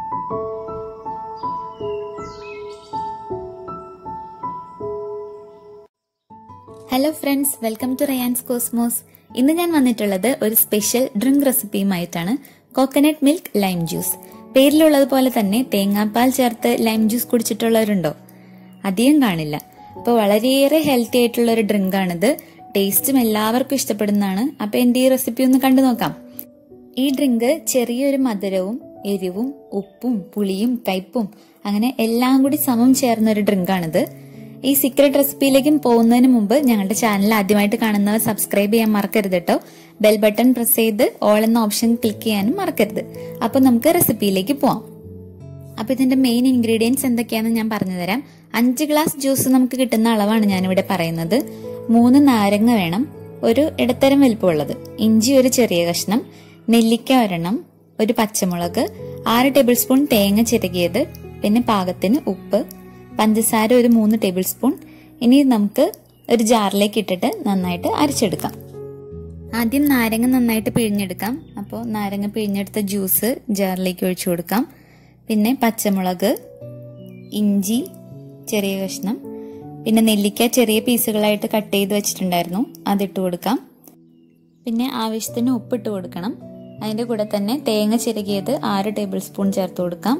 hello friends welcome to Rayan's cosmos ഇന്ന് ഞാൻ വന്നിട്ടുള്ളത് ഒരു സ്പെഷ്യൽ ഡ്രിങ്ക് റെസിപ്പിയുമായിട്ടാണ് കോക്കനട്ട് മിൽക്ക് ലൈം ജ്യൂസ് പേരിലുള്ളത് പോലെ തന്നെ തേങ്ങാപ്പാൽ ചേർത്ത് ലൈം ജ്യൂസ് കുടിച്ചിട്ടുള്ളവരുണ്ടോ അധികം കാണില്ല അപ്പോൾ വളരെയേറെ ഹെൽത്തി ആയിട്ടുള്ള ഒരു ഡ്രിങ്ക് ആണിത് ടേസ്റ്റും എല്ലാവർക്കും ഇഷ്ടപ്പെടുന്നതാണ് അപ്പോൾ എൻ്റെ ഈ റെസിപ്പി ഒന്ന് കണ്ടു നോക്കാം ഈ ഡ്രിങ്ക് ചെറിയൊരു മധുരവും എരിവും ഉപ്പും പുളിയും കയ്പും അങ്ങനെ എല്ലാം കൂടി സമം ചേർന്ന ഒരു ഡ്രിങ്കാണിത് ഈ സീക്രട്ട് റെസിപ്പിയിലേക്കും പോകുന്നതിന് മുമ്പ് ഞങ്ങളുടെ ചാനൽ ആദ്യമായിട്ട് കാണുന്നവർ സബ്സ്ക്രൈബ് ചെയ്യാൻ മറക്കരുത് കേട്ടോ ബെൽ ബട്ടൺ പ്രസ് ചെയ്ത് ഓൾ എന്ന ഓപ്ഷൻ ക്ലിക്ക് ചെയ്യാനും മറക്കരുത് അപ്പൊ നമുക്ക് റെസിപ്പിയിലേക്ക് പോവാം അപ്പൊ ഇതിന്റെ മെയിൻ ഇൻഗ്രീഡിയൻസ് എന്തൊക്കെയാണെന്ന് ഞാൻ പറഞ്ഞു തരാം അഞ്ച് ഗ്ലാസ് ജ്യൂസ് നമുക്ക് കിട്ടുന്ന അളവാണ് ഞാനിവിടെ പറയുന്നത് മൂന്ന് നാരങ്ങ വേണം ഒരു ഇടത്തരം വലുപ്പമുള്ളത് ഇഞ്ചി ഒരു ചെറിയ കഷ്ണം നെല്ലിക്ക ഒരെണ്ണം ഒരു പച്ചമുളക് ആറ് ടേബിൾ സ്പൂൺ തേങ്ങ ചിരകിയത് പിന്നെ പാകത്തിന് ഉപ്പ് പഞ്ചസാര ഒരു മൂന്ന് ടേബിൾ സ്പൂൺ ഇനി നമുക്ക് ഒരു ജാറിലേക്ക് ഇട്ടിട്ട് നന്നായിട്ട് അരച്ചെടുക്കാം ആദ്യം നാരങ്ങ നന്നായിട്ട് പിഴിഞ്ഞെടുക്കാം അപ്പോൾ നാരങ്ങ പിഴിഞ്ഞെടുത്ത ജ്യൂസ് ജാറിലേക്ക് ഒഴിച്ചു കൊടുക്കാം പിന്നെ പച്ചമുളക് ഇഞ്ചി ചെറിയ കഷ്ണം പിന്നെ നെല്ലിക്ക ചെറിയ പീസുകളായിട്ട് കട്ട് ചെയ്ത് വെച്ചിട്ടുണ്ടായിരുന്നു അതിട്ട് കൊടുക്കാം പിന്നെ ആവശ്യത്തിന് ഉപ്പിട്ട് കൊടുക്കണം അതിൻ്റെ കൂടെ തന്നെ തേങ്ങ ചിരകിയത് ആറ് ടേബിൾ സ്പൂൺ ചേർത്ത് കൊടുക്കാം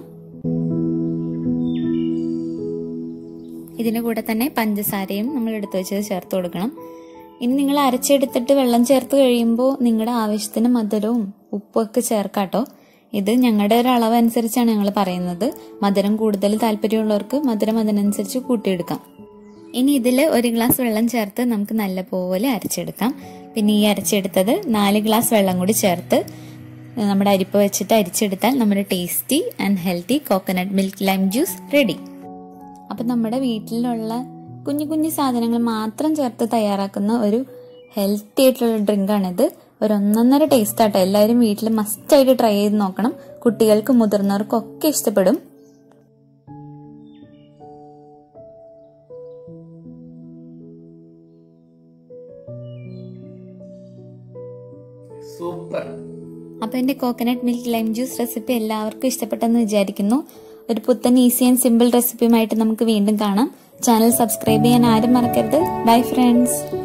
ഇതിൻ്റെ കൂടെ തന്നെ പഞ്ചസാരയും നമ്മൾ എടുത്തു വെച്ചത് ചേർത്ത് കൊടുക്കണം ഇനി നിങ്ങൾ അരച്ചെടുത്തിട്ട് വെള്ളം ചേർത്ത് കഴിയുമ്പോൾ നിങ്ങളുടെ ആവശ്യത്തിന് മധുരവും ഉപ്പൊക്കെ ചേർക്കാട്ടോ ഇത് ഞങ്ങളുടെ ഒരു അളവ് അനുസരിച്ചാണ് ഞങ്ങൾ പറയുന്നത് മധുരം കൂടുതൽ താല്പര്യമുള്ളവർക്ക് മധുരം അതിനനുസരിച്ച് കൂട്ടിയെടുക്കാം ഇനി ഇതിൽ ഒരു ഗ്ലാസ് വെള്ളം ചേർത്ത് നമുക്ക് നല്ലപോലെ അരച്ചെടുക്കാം പിന്നെ ഈ അരച്ചെടുത്തത് നാല് ഗ്ലാസ് വെള്ളം കൂടി ചേർത്ത് നമ്മുടെ അരിപ്പ വെച്ചിട്ട് അരിച്ചെടുത്താൽ നമ്മുടെ tasty and healthy coconut milk lime juice ready appam നമ്മുടെ വീട്ടിലുള്ള കുഞ്ഞു കുഞ്ഞു സാധനങ്ങൾ മാത്രം ചേർത്ത് തയ്യാറാക്കുന്ന ഒരു ഹെൽത്തി ആയിട്ടുള്ള ഡ്രിങ്കാണിത് ഒരു ഒന്നൊന്നര ടേസ്റ്റ് ആട്ടോ എല്ലാവരും വീട്ടിൽ മസ്റ്റായിട്ട് ട്രൈ ചെയ്ത് നോക്കണം കുട്ടികൾക്കും മുതിർന്നവർക്കും ഒക്കെ ഇഷ്ടപ്പെടും സൂപ്പർ അപ്പോൾ എൻ്റെ coconut milk lime juice recipe എല്ലാവർക്കും ഇഷ്ടപ്പെട്ടെന്ന് വിചാരിക്കുന്നു ഒരു പുത്തൻ ഈസി ആൻഡ് സിമ്പിൾ റെസിപ്പിയുമായിട്ട് നമുക്ക് വീണ്ടും കാണാം ചാനൽ സബ്സ്ക്രൈബ് ചെയ്യാൻ ആരും മറക്കരുത് ബൈ ഫ്രണ്ട്സ്